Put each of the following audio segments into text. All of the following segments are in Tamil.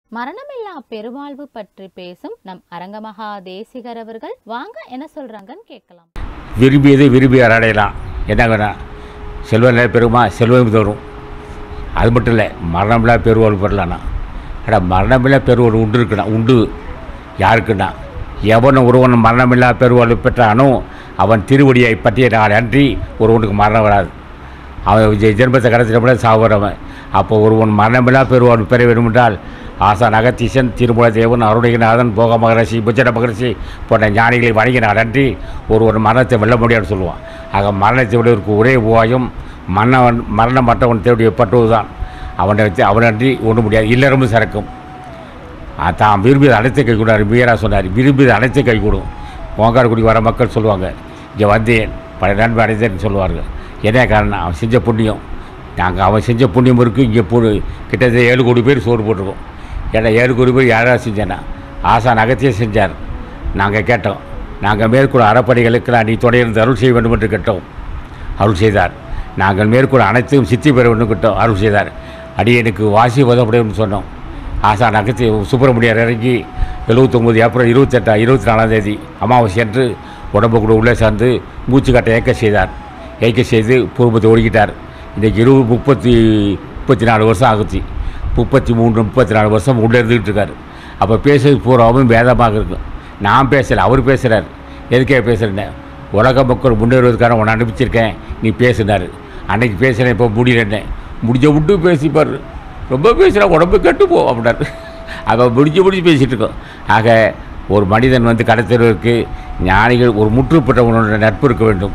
மரணமில்லா பெருவாழ்வு பற்றி பேசும் நம் அரங்கமகா தேசிகர் அவர்கள் வாங்க என்ன சொல்றாங்கன்னு கேட்கலாம் விரும்பியதை விரும்பி அடையலாம் என்ன வேணாம் செல்வம் நிறைய பெருமா செல்வம் தரும் அது மட்டும் இல்லை மரணமில்லா பெருவாள் பெறலாம்னா அட மரணமில்லா பெருவாள் உண்டு இருக்குண்ணா உண்டு யாருக்குண்ணா எவனும் ஒருவன் மரணமில்லா பெருவாள் பெற்றானோ அவன் திருவடியை பற்றிய நாள் அன்றி ஒருவனுக்கு மரணம் வராது அவன் ஜெ- ஜென்மத்தை கடத்தினப்பட சாகுறவன் அப்போ ஒருவன் மரணமில்லா பெருவாள் பெற வேண்டுமென்றால் ஆசான் அகத்தீசன் திருமூல தேவன் அருணகிரிநாதன் போக மகரிஷி புஜன மகரிஷி போன்ற ஞானிகளை வணங்கினார் அன்றி ஒருவன் மரணத்தை வெல்ல முடியாதுன்னு சொல்லுவான் ஆக மரணத்தை விடுவதற்கு ஒரே உபாயம் மன்னவன் மரணம் மற்றவன் தேடிய பட்டுவதுதான் அவனை வச்சு அவனன்றி ஒன்றும் முடியாது இல்லறமும் சிறக்கும் ஆ, தான் விரும்பியது அனைத்து கை கூடாது மீரா சொன்னார் விரும்பியது அனைத்து கை கூடும் ஓங்காரக்குடி வர மக்கள் சொல்லுவாங்க இங்கே வந்தேன் பல நன்மை அடைந்தேன்னு சொல்லுவார்கள் என்ன காரணம் அவன் செஞ்ச புண்ணியம் நாங்கள் அவன் செஞ்ச புண்ணியம் இருக்குது இங்கே போடு கிட்டத்தட்ட ஏழு கோடி பேர் சோறு போட்டிருக்கோம் ஏன்னா ஏழு கோடி பேர் யாராவது செஞ்சேன்னா ஆசான் அகத்தியே செஞ்சார் நாங்கள் கேட்டோம் நாங்கள் மேற்கொள்ள அறப்பணிகளுக்கு நீ தொடர்ந்து அருள் செய்ய வேண்டும் என்று கேட்டோம் அருள் செய்தார் நாங்கள் மேற்கொள்ள அனைத்தையும் சித்தி பெற வேண்டும் கேட்டோம் அருள் செய்தார் அடியனுக்கு வாசி உதப்படையும் சொன்னோம் ஆசான் அகத்தி சுப்பிரமணியர் இறங்கி எழுபத்தொம்போது ஏப்ரல் இருபத்தெட்டா இருபத்தி நாலாம் தேதி அமாவாசை அன்று உடம்பு கூட உள்ளே சார்ந்து மூச்சு கட்டை ஏக்க செய்தார் ஏக்க செய்து பூர்வத்தை ஒழுகிட்டார் இன்றைக்கி இருபது முப்பத்தி முப்பத்தி நாலு வருஷம் ஆகுச்சு முப்பத்தி மூணு முப்பத்தி நாலு வருஷம் உள்ளே இருந்துகிட்டு இருக்காரு அப்போ பேசுறது பூராவும் வேதமாக இருக்கும் நான் பேசலை அவர் பேசுகிறார் எதுக்கே பேசுகிறேன் உலக மக்கள் முன்னேறுவதற்கான உன்னை அனுப்பிச்சிருக்கேன் நீ பேசுனார் அன்னைக்கு பேசுகிறேன் இப்போ முடியலன்னே முடிஞ்ச விட்டு பேசிப்பார் ரொம்ப பேசுகிறா உடம்பு கெட்டு போ அப்படின்னாரு அவள் முடிஞ்சு முடிஞ்சு பேசிகிட்டு இருக்கோம் ஆக ஒரு மனிதன் வந்து கடத்துவதற்கு ஞானிகள் ஒரு முற்றுப்பட்டவனோட நட்பு இருக்க வேண்டும்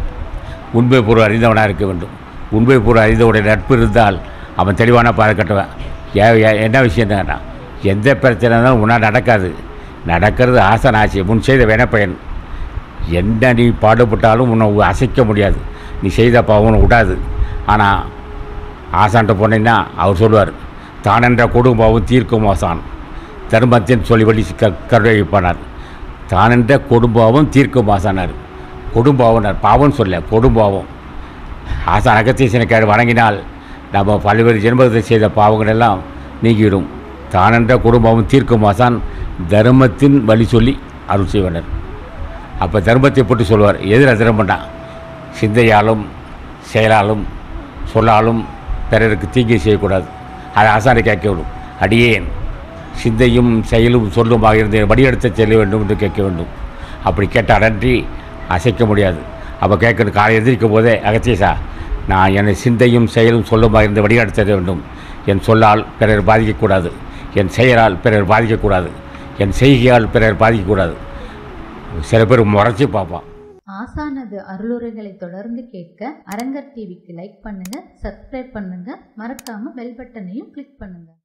உண்மை பொருள் அறிந்தவனாக இருக்க வேண்டும் உண்மை பொருள் அறிந்தவுடைய நட்பு இருந்தால் அவன் தெளிவான பாதை கட்டுவான் ஏ ஏ- என்ன விஷயம் தானா எந்த பிரச்சனை இருந்தாலும் உன்னால் நடக்காது நடக்கிறது ஆசனாட்சி முன் செய்த வினைப்பயன் என்ன நீ பாடுபட்டாலும் உன்னை அசைக்க முடியாது நீ செய்த பாவம் விடாது ஆனால் ஆசான்ட்ட போனீங்கன்னா அவர் சொல்லுவார் தானென்ற கொடும்பாவும் தீர்க்கும் ஆசான் தர்மத்தின் சொல்லி வழி க கருணைப்பானார் தானென்ற கொடும்பாவும் தீர்க்கும் ஆசானார் கொடும்பாவனார் பாவம் சொல்ல கொடும்பாவம் ஆசான் அகத்தீசனை கேடு வணங்கினால் நம்ம பல்வேறு ஜென்மத்தை செய்த பாவங்கள் எல்லாம் நீங்கிவிடும் தானென்ற குடும்பமும் தீர்க்கும் ஆசான் தர்மத்தின் வழி சொல்லி அருள் செய்வனர் அப்போ தர்மத்தை போட்டு சொல்லுவார் எதிர தர்மம்டா சிந்தையாலும் செயலாலும் சொல்லாலும் பிறருக்கு தீங்கை செய்யக்கூடாது அதை ஆசானை கேட்க விடும் அடியேன் சிந்தையும் செயலும் சொல்லுமாக இருந்து வடிவெடுத்து செல்ல வேண்டும் என்று கேட்க வேண்டும் அப்படி கேட்டால் அன்றி அசைக்க முடியாது அப்போ கேட்கணும் காலை எந்திரிக்கும் போதே அகத்தீசா நான் என் சிந்தையும் செயலும் சொல்லுமாக இருந்து வடிவெடுத்து செல்ல வேண்டும் என் சொல்லால் பிறர் பாதிக்கக்கூடாது என் செயலால் பிறர் பாதிக்கக்கூடாது என் செய்கையால் பிறர் பாதிக்கக்கூடாது சில பேர் முறைச்சி பார்ப்பான் ஆசானது அருளுரைகளை தொடர்ந்து கேட்க அரங்கர் டிவிக்கு லைக் பண்ணுங்க சப்ஸ்கிரைப் பண்ணுங்க மறக்காம பெல் பட்டனையும் கிளிக் பண்ணுங்க